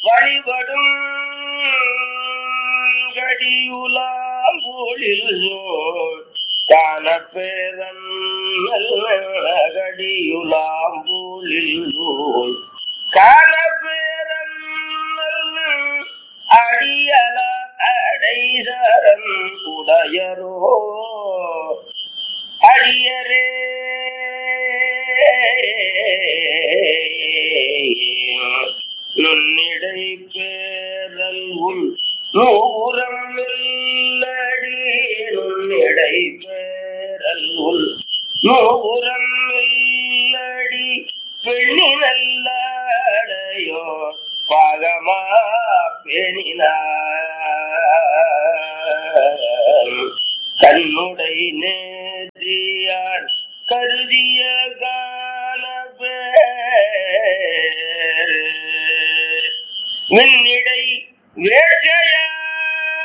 வழிபடும் கடியுலாம் போலில் காணப்பேரன் கடியுலாம் போலில் காணப்பேரன் அடியல அடைசரன் உடையரோ அடியரே நுண்ணிடை பேரல் உள் நூறம் இல்லடி நுண்ணிடை பேரல் உள் நூறம் இல்லடி பெண்ணி நல்லடையோ பாகமா பெணினான் கண்ணுடை நேதியான் கருதிய கால மின்னிடை வேட்கை